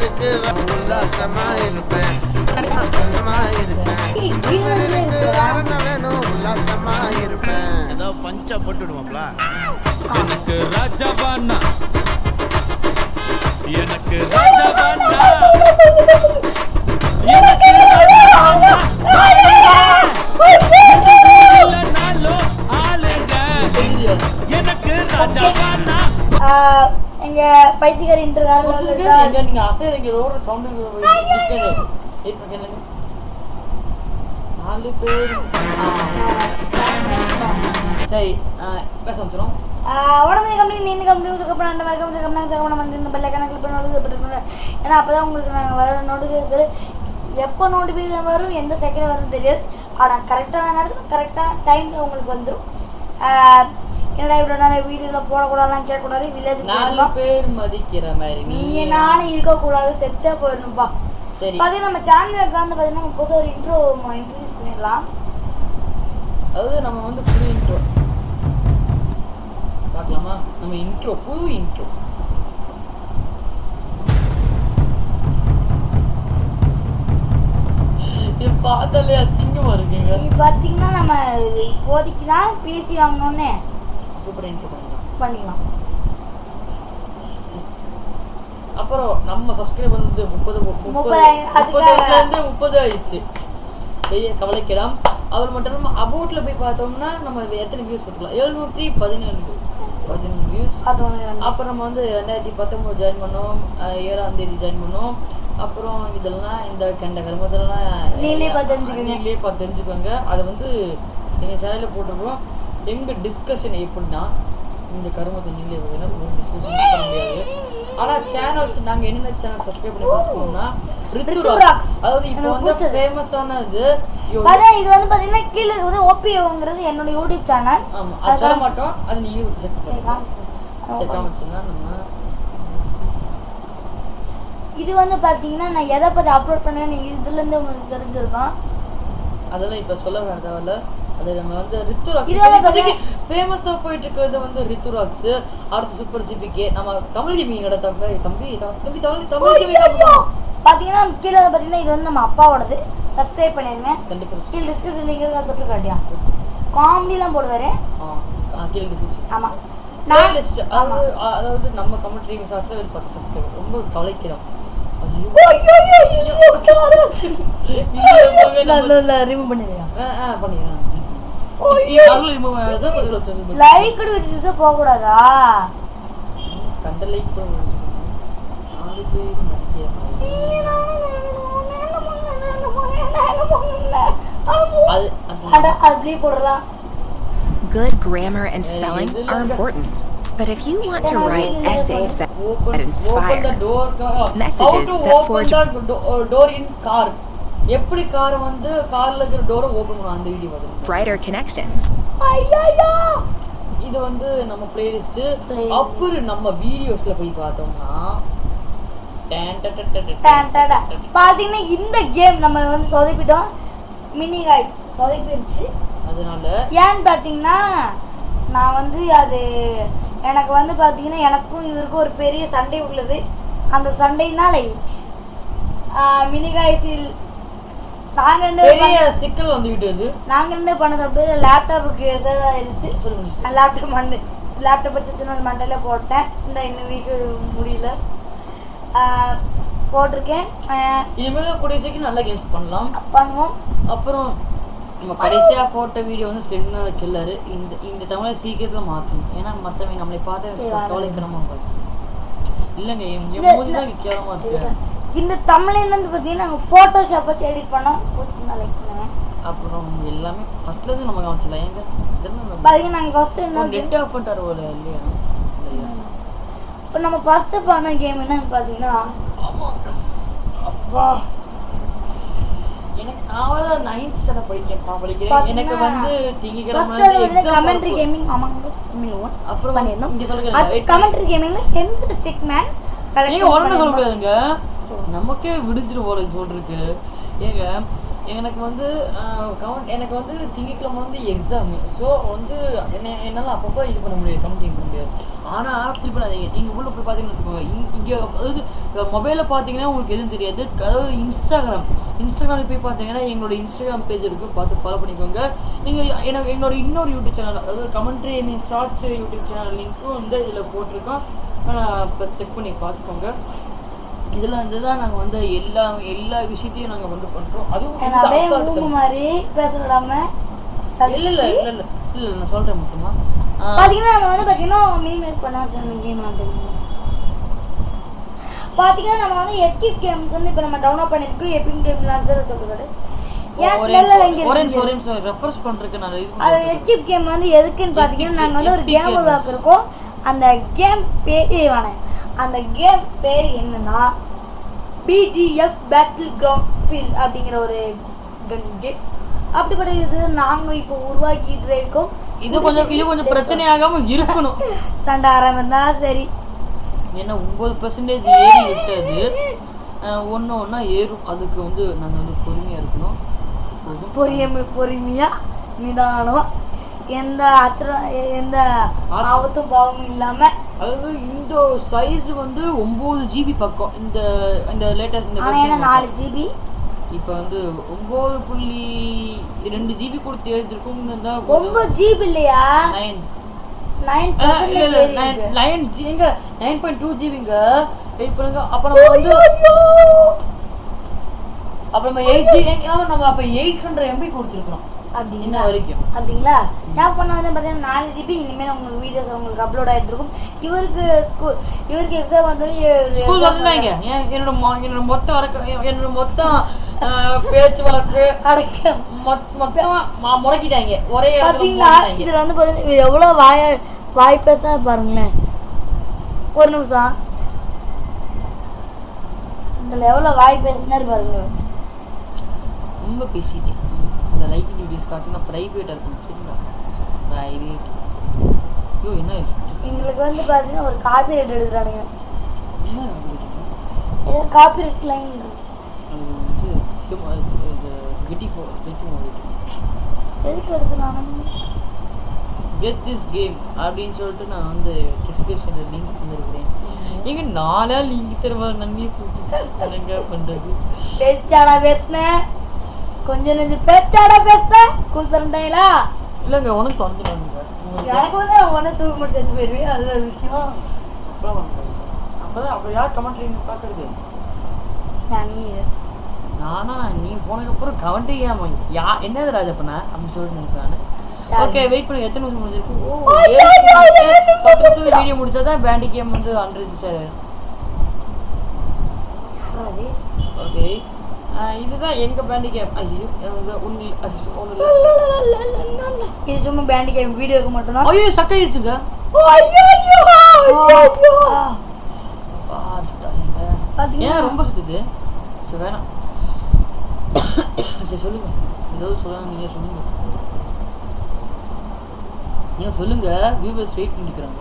இருக்கு உல்லாசமா இருப்பேன் உல்லாசமா இருப்பேன் டென்ஷன் இருக்கு வேற என்ன வேணும் உல்லாசமா இருப்பேன் ஏதோ பஞ்சா போட்டு விடுவாப்ல எனக்கு ராஜாவானா எனக்கு ராஜாவானா எனக்கு ராஜாவானா இல்லைனாலும் ஆளுங்க எனக்கு ராஜாவானா ஆஹ், எங்க பைத்தியக்கார இன்டர்வேல் எங்க நீங்க அசைறீங்க ரோட சவுண்ட் இப்ப கேளுங்க நாலு பேர் ஆ. சரி ஆ, பேச ஆரம்பிச்சிடும் உடம்பு கம்பெனி நீந்த கம்பெனி இதுக்கப்புறம் அந்த மாதிரி கம்பெனி கம்பெனி சேர்க்கணும் வந்து இந்த பெல்ல கணக்கில் பண்ணி நோட்டிஃபிகேஷன் ஏன்னா அப்போ தான் உங்களுக்கு நாங்கள் வர நோட்டிஃபிகேஷன் எப்போ நோட்டிஃபிகேஷன் வரும் எந்த செகண்ட் வரும் தெரியாது ஆனால் கரெக்டான நேரத்தில் கரெக்டான டைமில் உங்களுக்கு வந்துடும் என்னடா இவ்வளோ நேரம் வீடியோவில் போடக்கூடாதுலாம் கேட்கக்கூடாது வில்லேஜ் நாலு பேர் மதிக்கிற மாதிரி நீ நீ நானும் இருக்கக்கூடாது செத்தே போயிடணும்ப்பா சரி பார்த்தீங்கன்னா நம்ம சேனலுக்கு வந்து பார்த்தீங்கன்னா புது ஒரு இன்ட்ரோ இன்ட்ரடியூஸ் பண்ணிடலாம் அதாவது நம்ம வந்து புது இன்ட்ரோ பார்க்கலாமா நம்ம இன்ட்ரோ புது இன்ட்ரோ இது பார்த்தாலே அசிங்கமா இருக்குங்க இது பார்த்தீங்கன்னா நம்ம இப்போதைக்கு தான் பிசி வாங்கணுன்னே சூப்பர் இன்ட்ரோ பண்ணலாம் பண்ணிக்கலாம் அப்புறம் நம்ம சப்ஸ்கிரைபர் வந்து முப்பது முப்பது முப்பதாயிரம், முப்பதுல அதுக்காக- இருந்து முப்பது ஆயிடுச்சு பெரிய கவலைக்கிடம் அவர் மட்டும் இல்லாமல் அபவுட்ல போய் பார்த்தோம்னா நம்ம எத்தனை வியூஸ் கொடுக்கலாம் எழுநூத்தி பதினேழு பதினேழு வியூஸ் அது ஒன்று அப்புறம் நம்ம வந்து ரெண்டாயிரத்தி பத்தொம்போது ஜாயின் பண்ணோம் அஹ் ஏழாம் தேதி ஜாயின் பண்ணோம் அப்புறம் இதெல்லாம் இந்த கண்ட கருமத்தெல்லாம் நீங்களே பார்த்து தெரிஞ்சுக்கங்க. நீங்களே பார்த்து தெரிஞ்சுக்கோங்க அதை வந்து எங்கள் சேனலில் போட்டிருக்கோம் எங்கள் டிஸ்கஷன் எப்படின்னா இந்த கருமத்தை நீங்களே வேணும் ஒரு டிஸ்கஷன் பண்ண முடியாது ஆனால் சேனல்ஸ் நாங்கள் என்னென்ன சேனல் சப்ஸ்கிரைப் பண்ணி பார்த்துக்கோம்னா ரித்து ரித்து ராக்ஸ் ராக்ஸ். அதாவது இப்போ எனக்கு வந்து பிடிச்சது. ஃபேமஸானது அதான் இது வந்து பார்த்தீங்கன்னா கீழே வந்து ஓபிஓங்கிறது என்னோட யூடியூப் சேனல் ஆமாம் அது சொல்ல மாட்டோம் அது நீங்கள் செக் பண்ணி சரி காமிச்சுன்னா நம்ம இது வந்து பார்த்தீங்கன்னா நான் எதை பற்றி அப்லோட் பண்ணுவேன் நீங்கள் இதுலேருந்து உங்களுக்கு தெரிஞ்சிருக்கும் அதெல்லாம் இப்ப சொல்ல வேண்டாம் தேவையில்ல அது நம்ம வந்து ரித்துராக்ஸ் இது வந்து இப்போதைக்கு ஃபேமஸாக போயிட்டு இருக்கிறது வந்து ரித்துராக்ஸ் அடுத்து சூப்பர் சிபிகே நம்ம தமிழ் கேமிங்கோட தம்பி தம்பி த- தம்பி தமிழ் தமிழ் கேமிங் பார்த்தீங்கன்னா கீழே வந்து பார்த்தீங்கன்னா இது வந்து நம்ம அப்பாவோடது சப்ஸ்கிரைப் பண்ணிருங்க கண்டிப்பாக கீழே டிஸ்கிரிப்ஷன் லிங்க் இருக்கா தொட்டு காட்டியா காமெடிலாம் போடுவாரு ஆ கீழே டிஸ்கிரிப்ஷன் ஆமாம் நான் பிளேலிஸ்ட் அதாவது அதாவது நம்ம கமெண்ட்ரி சாஸ்ல ஒரு பத்து சப்ஸ்கிரைபர் ரொம்ப கவலைக்கிறோம் ஐயோ இது ரொம்பவே நம்ம- ரிமூவ் பண்ணிடுங்க ஆ, ஆ, பண்ணிடுறேன். அவங்களும் remove ஆகுது, பதில் வச்சிருக்கு. லைக் வச்சு போகக்கூடாதா கண்ட like கூட வச்சிருக்கு. நாலு பேர் மதிக்கிற மாதிரி. அது அது- அட அது ப்ளீ போடலாம் Good grammar and Hey, spelling இது are இல்லைங்க. important. But if you want to Yeah, write really, essays that, open that open the inspire, door car- Messages how to that open forge- the do- door in car எப்படி car வந்து கார்ல இருக்கிற டோரை open பண்ணுவோம் அந்த video பார்த்து brighter connections, ஐயோ இது வந்து நம்ம பிளேலிஸ்ட் Playlist. அப்புறம் நம்ம வீடியோஸ்ல போய் பார்த்தோம்னா டன் டன் டன் டன் டன் டான் டாடா. பாத்தீங்கன்னா இந்த கேம் நம்ம வந்து சொதப்பிட்டோம் மினி காய் சொதப்பிடுச்சு அதனால ஏன்னு பார்த்தீங்கன்னா நான் வந்து அது எனக்கு வந்து பார்த்தீங்கன்னா எனக்கும் இவருக்கும் ஒரு பெரிய சண்டை உள்ளது அந்த சண்டைனால மினி காய்ச்சில் நாங்கள் ரெண்டு பேரும் பெரிய சிக்கல் வந்து விட்டது நாங்கள் ரெண்டு பண்ண சாப்பிட்டு லேப்டாப்புக்கு ஆயிடுச்சு சொல்லுங்க லேப்டாப் மண்டு லேப்டாப் எடுத்து சின்ன மண்டையில் போட்டேன் இந்த இன்னும் வீக்கு முடியல ஆஹ் போட்டிருக்கேன் ஆஹ் இனிமேல் கூடிய சீக்கிரம் நல்ல கேம்ஸ் பண்ணலாம் பண்ணுவோம் அப்புறம் நம்ம கடைசியா போட்ட வீடியோ வந்து ஸ்டென்னா கில்லரு இந்த இந்த தமிழை சீக்கிரத்துல மாற்றணும் ஏன்னா மற்றவங்க நம்மளை சரி, பார்த்து வாங்க. கவலைக்கிடமா இருக்கும் இல்லைங்க என் இந்த- மூஞ்சி தான் வித்தியாசமா இருக்கு இந்த தமிழ்ல வந்து பார்த்தீங்கன்னா நாங்கள் ஃபோட்டோஷாப் வச்சு எடிட் பண்ணோம் பிடிச்சிருந்தா லைக் பண்ணுங்க அப்புறம் எல்லாமே ஃபர்ஸ்ட்ல இருந்து நம்ம கவனிச்சலாம் எங்க இதெல்லாம் பார்த்தீங்கன்னா நாங்கள் ஃபர்ஸ்ட் என்ன கேம் நெட் ஆஃப் பண்ணிட்டாரு போல இல்லையா இல்லையா? இப்போ நம்ம ஃபர்ஸ்ட் பண்ண கேம் என்னன்னு பார்த்தீங்கன்னா அப்பா எனக்கு நான் நைன்த் ஸ்டாண்டர்ட் படிக்கிறேன் படிக்கிறேன் எனக்கு வந்து திங்கக்கிழமை ஃபர்ஸ்ட் வந்து எக்ஸாம் கமெண்ட்ரி கேமிங் ஆமாங்க தமிழ் ஒன் அப்புறம் பண்ணியிருந்தோம் இங்க சொல்லுங்க அது கமெண்ட்ரி கேமிங்ல ஹென்ரி ஸ்டிக் மேன் நீங்க உடனே சொல்ல முடியாதுங்க நமக்கே விடிஞ்சிரு போல சொல்றதுக்கு ஏங்க எனக்கு வந்து கவுண்ட் எனக்கு வந்து திங்கக்கிழமை வந்து எக்ஸாமு ஸோ வந்து என்ன என்னால் அப்பப்போ இது பண்ண முடியாது கவுண்டிங் பண்ண முடியாது ஆனால் ஃபீல் பண்ணாதீங்க நீங்கள் உள்ள போய் பார்த்தீங்கன்னு வச்சுக்கோங்க இங் இங்கே அதாவது மொபைலில் பார்த்தீங்கன்னா உங்களுக்கு எதுவும் தெரியாது அதாவது இன்ஸ்டாகிராம் இன்ஸ்டாகிராமில் போய் பார்த்தீங்கன்னா எங்களோட இன்ஸ்டாகிராம் பேஜ் இருக்குது பார்த்து ஃபாலோ பண்ணிக்கோங்க நீங்கள் எனக்கு எங்களோட இன்னொரு யூடியூப் சேனல் அதாவது கமெண்ட்ரி மீன் ஷார்ட்ஸ் யூடியூப் சேனல் லிங்க்கும் வந்து இதில் போட்டிருக்கோம் இப்போ செக் பண்ணி பார்த்துக்கோங்க இதில் வந்து தான் நாங்கள் வந்து எல்லா எல்லா விஷயத்தையும் நாங்கள் வந்து பண்ணுறோம் அதுவும் என்ன இந்த அப்படியே assault ஊம்பு தனம். மாதிரி பேச விடாம இல்ல இல்ல இல்ல இல்ல இல்ல நான் சொல்றேன் மொத்தமா ஆ, பாத்தீங்கன்னா நம்ம வந்து பாத்தீங்கன்னா மினிமைஸ் பண்ண வச்சிருந்தோம் கேம் ஆண்டுங்க பாத்தீங்கன்னா நம்ம வந்து எக்கிப் கேம்ஸ் வந்து இப்போ நம்ம டவுன்லோட் பண்ணிருக்கோம் எப்பிக் கேம் லான்ச்சர் சொல்லுறது ஏன் ஒரே நல்ல நிமிஷம், இங்க ஒரே இருக்கு. நிமிஷம், ஒரே நிமிஷம் ரெஃபர்ஸ் பண்றதுக்கு நான் இது அது பண்ணிட்டு எக்கிப் கேம் வந்து எதுக்குன்னு பாத்தீங்கன்னா நாங்க வந்து ஒரு Epic கேம் Games. உருவாக்கிருக்கோம் அந்த கேம் பேர் வேணாம் அந்த கேம் பேர் என்னன்னா பிஜிஎஃப் பேட்டில் கிரவுண்ட் ஃபீல்ட் அப்படிங்கிற ஒரு கேம் அப்படிப்பட்ட இது நாங்க இப்போ உருவாக்கிட்டு இருக்கோம் இது கொஞ்சம் இது கொஞ்சம் பிரச்சனையாகாம இருக்கணும் சண்டை ஆரம்பிந்தா சரி ஏன்னா ஒன்பது பர்சன்டேஜ் ஏறி விட்டது ஒன்று ஒன்றா ஏறும் அதுக்கு வந்து நாங்கள் வந்து பொறுமையாக இருக்கணும் போதும். பொறுமை பொறுமையா நிதானமா எந்த அச்சரம் எ- எந்த ஆபத்தும் பாவமும் இல்லாம அதாவது இந்த சைஸ் வந்து ஒம்பது ஜிபி பக்கம் இந்த இந்த லேட்டஸ்ட் இந்த ஆனா என்ன நாலு ஜிபி இப்போ வந்து ஒம்பது புள்ளி ரெண்டு ஜிபி கொடுத்து எழுதிருக்கும் தான் ஒன்பது ஜிபி இல்லையா நைன் நைன் இல்ல இல்ல நைன் பர்சன்டேஜ் நைன் ஜி எங்க நைன் பாயிண்ட் டூ ஜிபிங்க வெயிட் பண்ணுங்க அப்ப நம்ம வந்து அப்ப நம்ம எயிட் ஜி ஆமா நம்ம அப்ப எயிட் ஹண்ட்ரட் எம்பி கொடுத்துருக்கோம் அப்படிங்களா இன்ன வரைக்கும் அப்படிங்களா நான் பண்ண வந்து பார்த்தீங்கன்னா நாலு ஜிபி இனிமேல் உங்களுக்கு வீடியோஸ் உங்களுக்கு அப்லோட் ஆகிட்டு இருக்கும் இவருக்கு ஸ்கூல் இவருக்கு எக்ஸாம் வந்தோடனே ஸ்கூல் வந்துட்டாங்க ஏன் என்னோட மொ- என்னோட மொத்த வழக்க என்னோட மொத்தம் ஆஹ், பேச்சு வழக்கு அடக்க மொத்- மொத்தமா ம- முடக்கிட்டாங்க ஒரே இடத்துல பார்த்தீங்களா முடக்கிட்டாங்க. இதில் வந்து பார்த்தீங்கன்னா எவ்வளோ வாய வாய் பேச பாருங்களேன் ஒரு நிமிஷம் இதில் எவ்வளோ வாய் பேசினாரு பாருங்க ரொம்ப பேசிட்டேன் இந்த லைக் வீடியோஸ் காட்டுனா ப்ரைவேட்டாக இருக்கும் சரிங்களா ப்ரைவேட் ஐயோ என்ன இது? எங்களுக்கு வந்து பார்த்தீங்கன்னா ஒரு காப்பி ரைட் எடுத்துட்டானுங்க என்ன இது? ஏதோ காப்பி ரைட் லைன் இருந்துச்சு அது வந்து சும்மா இது- இது கெட்டி போ கெட்டி போ எதுக்கு எடுத்துனானுங்க கெட் திஸ் கேம் அப்படின்னு சொல்லிட்டு நான் வந்து டிஸ்கிரிப்ஷனில் லிங்க் தந்திருக்கிறேன் எங்க நாளா லிங்க் தருவா நன்றி என்னங்க பண்றது பேச்சாடா பேசுனேன் கொஞ்சம் நெஞ்சம் பேச்சாடா பேசுனேன் ஸ்கூல் திறந்தாங்களா இல்லைங்க உனக்கு தொடர்ந்துடாங்க எனக்கு வந்து நான் உடனே தூக்க முடிச்சு எடுத்து போயிடுவேன் அது ஒரு விஷயம் அப்புறம் அப்பதான் அப்போ யார் கமெண்ட் பார்க்கறது நான் நீ நானா நீ போனதுக்கப்புறம் கமெண்ட் ஏமா யா என்னது ராஜப்பண்ணா அப்படின்னு சொல்லிட்டு நினைச்சானு யாரு? ஓகே வெயிட் பண்ணி எத்தனை நிமிஷம் முடிஞ்சிருக்கு ஓ ஐயோ, ஏழு ஐயோ, நிமிஷம். ஏழு பத்து நிமிஷம் வீடியோ முடிச்சாதான் பேண்டி கேம் வந்து அன்ரிஜிஸ்டர் ஆயிடும் அது ஓகே இதுதான் எங்க பேண்டி கேம் ஐயோ எனக்கு ஒன்று ஒன்று இது சும்மா பேண்ட் கேம் வீடியோக்கு மட்டும்தான் ஐயோ சக்காயிருச்சுங்க பாத்தீங்களா? ஏன் ரொம்ப சுத்துது சரி வேணாம் சரி சொல்லுங்க ஏதாவது சொல்லுங்க நீங்க சொல்லுங்க நீங்க சொல்லுங்க வியூவர்ஸ் வெயிட் பண்ணிக்கிறாங்க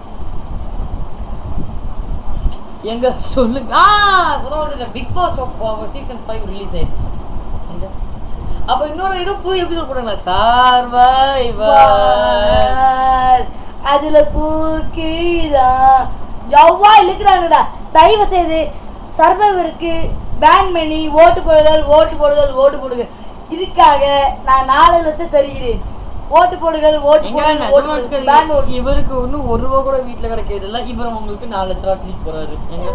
எங்க சொல்லுங்க ஆ சொல்ல வந்து Bigg Boss season five release ஆயிடுச்சு எங்க அப்ப இன்னொரு ஏதோ புது எபிசோட் போடுங்களா சர்வைவர் அதுல பூக்கிதான் ஜவ்வா இழுக்கிறாங்கடா தயவு செய்து சர்வைவருக்கு பேன் பண்ணி ஓட்டு போடுதல் ஓட்டு போடுதல் ஓட்டு போடுங்கள் இதுக்காக நான் நாலு லட்சம் தருகிறேன் ஓட்டு போடுங்கள் ஓட்டு எங்க போடுங்கள் ஓட்டு நிஜமா போடுங்கள் இருக்காது. ban ஓட்டு இவருக்கு ஒன்றும் ஒரு ரூபா கூட வீட்டில் கிடைக்கிறது இல்லை இவர் உங்களுக்கு நாலு லட்ச ரூபா கிளிக் போறாரு எங்க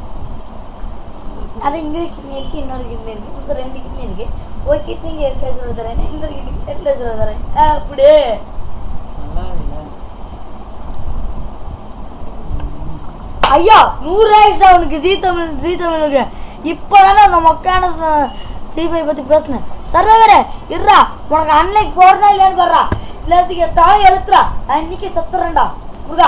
அது இங்க கிட்னி இருக்கு இன்னொரு கிட்னி இருக்கு இந்த ரெண்டு கிட்னி இருக்கு ஒரு கிட்னி இங்க எட்டு லட்சம் ரூபா தரேன் இந்த கிட்னி எட்டு லட்சம் ரூபா தரேன் அப்படியே நல்லா இல்லை ஐயா நூறு ஆயிடுச்சு அவனுக்கு ஜீ தமிழ் ஜீ தமிழுக்கு இப்போதானே அந்த மொக்கான சிபிஐ பத்தி பேசினேன் சர்வரே இருடா உனக்கு அன்னைக்கு போடுறா இல்லையான்னு பாடுறா இல்லாததுக்கு தலை எழுத்துறா நான் இன்னைக்கு செத்துறேன்டா முருகா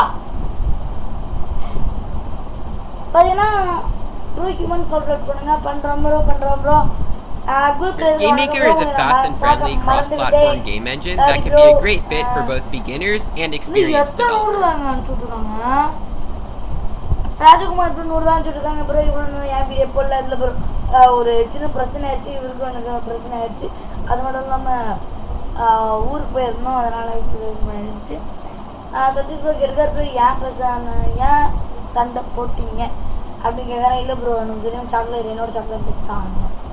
பார்த்தீங்கன்னா ப்ரோ ஹியூமன் கால்குலேட் பண்ணுங்க பண்றோம் ப்ரோ பண்றோம் bro good GameMaker is a fast and friendly cross-platform game engine that can be a great fit for both beginners and experienced எத்தனை developers. விடுவாங்க அனுப்பிச்சுட்ருக்காங்க ராஜகுமார் ப்ரோ நூறு தான் சொல்லிருக்காங்க ப்ரோ இவ்வளோ என் வீடியோ போடல அதில் ப்ரோ ஒரு சின்ன பிரச்சனை ஆயிடுச்சு இவருக்கும் எனக்கு பிரச்சனை ஆயிடுச்சு அது மட்டும் இல்லாமல் ஊருக்கு போயிருந்தோம் அதனால் இது ஆயிடுச்சு சத்தியம் ப்ரோ கேட்டுக்கார் ப்ரோ ஏன் பிரச்சனை ஏன் சண்டை போட்டீங்க அப்படின்னு கேட்குறேன் இல்லை ப்ரோ எனக்கு தெரியும் சாக்லேட் என்னோட சாக்லேட் தான்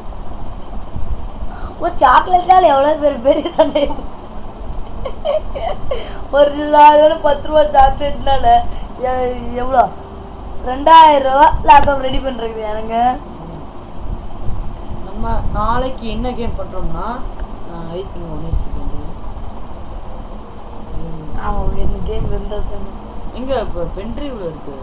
ஒரு சாக்லேட்டால் எவ்வளோ பேர் பெரிய சண்டை ஒரு நாலு பத்து ரூபா சாக்லேட்னால எவ்வளோ ரெண்டாயிரம் ரூபா லேப்டாப் ரெடி பண்ணுறது எனக்கு நம்ம நாளைக்கு என்ன கேம் பண்றோம்னா வெயிட் பண்ணி ஒன்றே செகண்ட் ஆமாம் இந்த கேம் இருந்தது எங்க இப்போ பென்ட்ரைவ்ல இருக்கு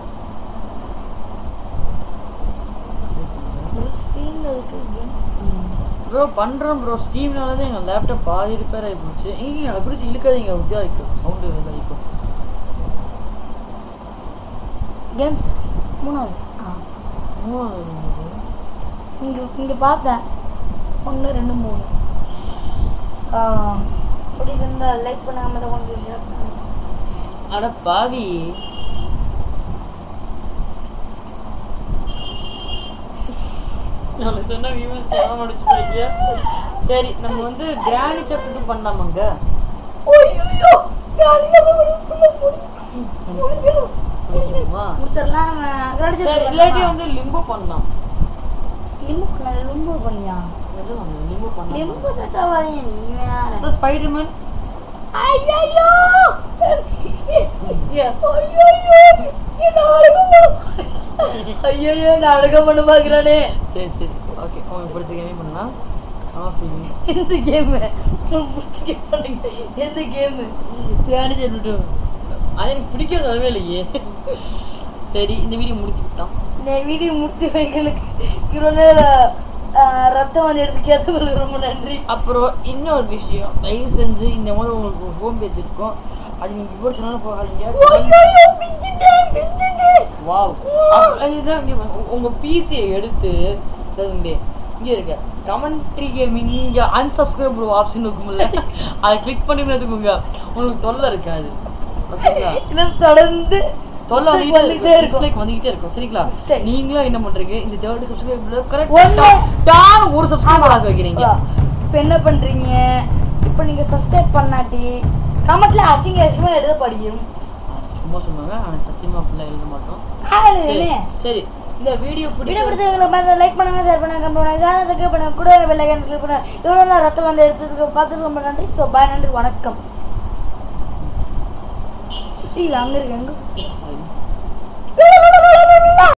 ஸ்க்ரீனில் இருக்கு கேம் ப்ரோ பண்றோம் ப்ரோ ஸ்டீம்னால தான் எங்கள் லேப்டாப் பாதி ரிப்பேர் ஆகி போச்சு ஏங்க அதை பிடிச்சி இழுக்காதீங்க உத்தியா வைக்கும் சவுண்டு இதாகிக்கும் கேம்ஸ் மூணாவது ஆ இங்கே இங்கே பார்த்தேன் ஒன்று ரெண்டு மூணு பிடிச்சிருந்தா லைக் பண்ணாம தான் கொஞ்சம் share பண்ணுங்க. அட பாவி நான் சொன்ன வியூவர்ஸ் ஞாபகம் அடிச்சுப்பாங்க சரி நம்ம வந்து கிராணி சாப்பிட்டு பண்ணலாமாங்க ஐயையோ, நாளைக்கு அப்புறம் முடிக்கணும். முடிக்கணுமா முடிச்சிடலாம் அவன் கடைசி சரி இல்லாட்டி வந்து லிம்போ பண்ணலாம் லிம்பு பண்ண லிம்பு பண்ணியா எது பண்ணலாம் லிம்போ பண்ணலாம் லிம்பு தட்டாவாதீங்க நீ வேற ஸ்பைடர்மேன் ஐயோ ஐயோ ஐயோ நாடகம் பண்ண பாக்குறானே சரி சரி ஓகே உங்களுக்கு பிடிச்ச கேமே பண்ணலாம் ஆஃப் ஃபீலிங் எந்த கேம் பிடிச்ச கேம் பண்ணுங்க எந்த கேம் பிரியாணி சொல்லிட்டு அது எனக்கு பிடிக்க சொல்லவே இல்லையே சரி இந்த வீடியோ முடிச்சுக்கிட்டோம் இந்த வீடியோ முடித்து வைங்களுக்கு இவ்வளோ நேரம் ஆஹ், ரத்தம் வந்து எடுத்து கேட்டவங்களுக்கு ரொம்ப நன்றி அப்புறம் இன்னொரு விஷயம் தயவு செஞ்சு இந்த மாதிரி உங்களுக்கு ஒரு ஹோம் பேஜ் இருக்கும் அது நீங்கள் விவோ சேனல் போகாதீங்க ஐயோ பிஞ்சிட்டேன் பிஞ்சிட்டேன் வாவ் இதுதான் இங்க பாருங்க. உ- உங்க பிசியை எடுத்து இங்கே இங்கே இருக்க கமெண்ட்ரி கேமிங் இங்கே அன்சப்ஸ்கிரைபிள் ஆப்ஷன் இருக்கும்ல அதை கிளிக் பண்ணி வச்சுக்கோங்க உங்களுக்கு தொல்லை இருக்காது ஓகேங்களா இல்லை தொடர்ந்து தொல்லை mistake வந்துகிட்டே வந்துகிட்டே இருக்கும் இருக்கும் டிஸ்லைக் வந்துகிட்டே இருக்கும் சரிங்களா Mistake. நீங்களும் என்ன பண்றீங்க இந்த தேர்ட்டி சப்ஸ்கிரைபர்ல ஒண்ணு. கரெக்டான ஒரு சப்ஸ்கிரைபர் ஆக வைக்கிறீங்க இப்போ என்ன பண்றீங்க இப்போ நீங்க சப்ஸ்கிரைப் பண்ணாட்டி கமெண்ட்ல அசிங்க அசிங்கமா எழுத படியும் சும்மா சொன்னாங்க ஆனால் சத்தியமா அப்படிலாம் எழுத மாட்டோம் ஆகல சரி என்ன சரி இந்த வீடியோ வீடியோ பிடிச்ச பிடிச்சவங்களை பார்த்து லைக் பண்ணுங்க ஷேர் பண்ணுங்க கமெண்ட் பண்ணுங்க சேனல் சப்ஸ்கிரைப் பண்ணுங்க கூட பெல்லைக்கன் கிளிக் பண்ணுங்க இவ்வளோ நேரம் ரத்தம் வந்து எடுத்ததுக்கு பார்த்துட்டு ரொம்ப நன்றி ஸோ பாய் நன்றி வணக்கம் டிவி அங்கே இருக்கு எங்க அது